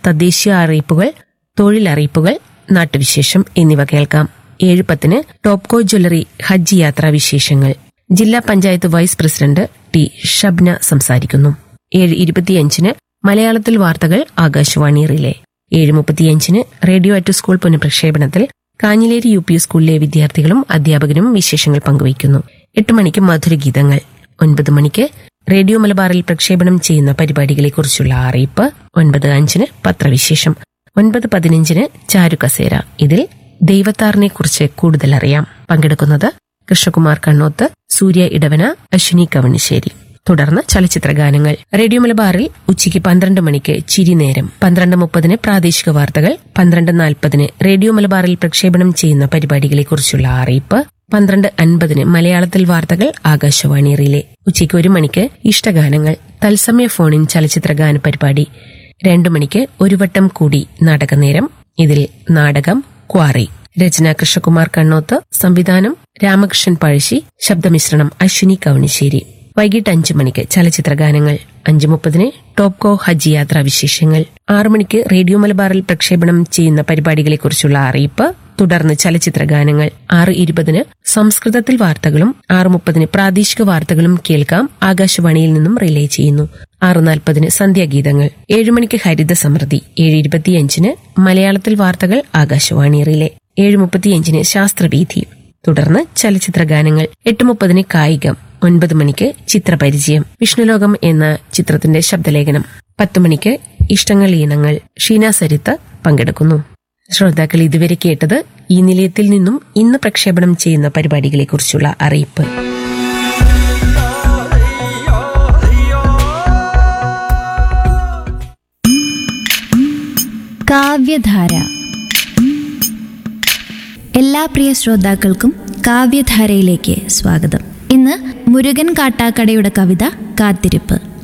തദ്ദേശീയ അറിയിപ്പുകൾ തൊഴിലറിയിപ്പുകൾ നാട്ടുവിശേഷം എന്നിവ കേൾക്കാം ഏഴ് പത്തിന് ടോപ്കോ ജ്വല്ലറി ഹജ്ജ് യാത്രാ വിശേഷങ്ങൾ ജില്ലാ panchayat vice president T Shabna സംസാരിക്കുന്നു ഏഴ് ഇരുപത്തിയഞ്ചിന് മലയാളത്തിൽ വാർത്തകൾ ആകാശവാണി റിലേ ഏഴ് മുപ്പത്തിയഞ്ചിന് റേഡിയോ അറ്റ് സ്കൂൾ പുനഃപ്രക്ഷേപണത്തിൽ കാഞ്ഞിലേരി യു പി സ്കൂളിലെ വിദ്യാർത്ഥികളും അധ്യാപകരും വിശേഷങ്ങൾ പങ്കുവയ്ക്കുന്നു എട്ട് മണിക്ക് മധുരഗീതങ്ങൾ ഒൻപത് മണിക്ക് റേഡിയോ മലബാറിൽ പ്രക്ഷേപണം ചെയ്യുന്ന പരിപാടികളെക്കുറിച്ചുള്ള അറിയിപ്പ് ഒൻപത് അഞ്ചിന് പത്രവിശേഷം ഒൻപത് പതിനഞ്ചിന് ചാരുകസേര ഇതിൽ ദൈവത്താറിനെ കുറിച്ച് കൂടുതൽ അറിയാം പങ്കെടുക്കുന്നത് കൃഷ്ണകുമാർ കണ്ണോത്ത് സൂര്യ ഇടവന അശ്വിനി കവണിശ്ശേരി തുടർന്ന് ചലച്ചിത്ര ഗാനങ്ങൾ റേഡിയോ മലബാറിൽ ഉച്ചയ്ക്ക് പന്ത്രണ്ട് മണിക്ക് ചിരി നേരം പന്ത്രണ്ട് മുപ്പതിന് പ്രാദേശിക വാർത്തകൾ പന്ത്രണ്ട് നാൽപ്പതിന് റേഡിയോ മലബാറിൽ പ്രക്ഷേപണം ചെയ്യുന്ന പരിപാടികളെക്കുറിച്ചുള്ള അറിയിപ്പ് പന്ത്രണ്ട് അൻപതിന് മലയാളത്തിൽ വാർത്തകൾ ആകാശവാണി റിലേ ഉച്ചയ്ക്ക് ഒരു മണിക്ക് ഇഷ്ടഗാനങ്ങൾ തത്സമയ ഫോണിൻ ചലച്ചിത്ര ഗാന പരിപാടി രണ്ടു മണിക്ക് ഒരു വട്ടം കൂടി നാടകനേരം ഇതിൽ നാടകം ക്വാറി രചന കൃഷ്ണകുമാർ കണ്ണോത്ത് സംവിധാനം രാമകൃഷ്ണൻ പഴശ്ശി ശബ്ദമിശ്രണം അശ്വിനി കവണിശ്ശേരി വൈകിട്ട് അഞ്ചു മണിക്ക് ചലച്ചിത്ര ഗാനങ്ങൾ അഞ്ചു മുപ്പതിന് ടോപ്കോ ഹജ്ജ് യാത്രാ വിശേഷങ്ങൾ ആറു മണിക്ക് റേഡിയോ മലബാറിൽ പ്രക്ഷേപണം ചെയ്യുന്ന പരിപാടികളെക്കുറിച്ചുള്ള അറിയിപ്പ് തുടർന്ന് ചലച്ചിത്ര ഗാനങ്ങൾ ആറ് ഇരുപതിന് സംസ്കൃതത്തിൽ വാർത്തകളും ആറ് മുപ്പതിന് പ്രാദേശിക വാർത്തകളും കേൾക്കാം ആകാശവാണിയിൽ നിന്നും റിലേ ചെയ്യുന്നു ആറ് നാൽപ്പതിന് സന്ധ്യാഗീതങ്ങൾ ഏഴ് മണിക്ക് ഹരിത സമൃദ്ധി ഏഴ് ഇരുപത്തിയഞ്ചിന് മലയാളത്തിൽ വാർത്തകൾ ആകാശവാണി റിലേ ഏഴ് മുപ്പത്തിയഞ്ചിന് ശാസ്ത്രവീഥി തുടർന്ന് ചലച്ചിത്ര ഗാനങ്ങൾ എട്ട് മുപ്പതിന് കായികം ഒൻപത് മണിക്ക് ചിത്രപരിചയം വിഷ്ണുലോകം എന്ന ചിത്രത്തിന്റെ ശബ്ദലേഖനം പത്ത് മണിക്ക് ഇഷ്ടങ്ങൾ ഈണങ്ങൾ ഷീന സരിത്ത് പങ്കെടുക്കുന്നു ശ്രോതാക്കൾ ഇതുവരെ കേട്ടത് ഈ നിലയത്തിൽ നിന്നും ഇന്ന് പ്രക്ഷേപണം ചെയ്യുന്ന പരിപാടികളെക്കുറിച്ചുള്ള അറിയിപ്പ് കാവ്യധാര എല്ലാ പ്രിയ ശ്രോതാക്കൾക്കും കാവ്യധാരയിലേക്ക് സ്വാഗതം ഇന്ന് മുരുകൻ കാട്ടാക്കടയുടെ കവിത കാത്തിരിപ്പ്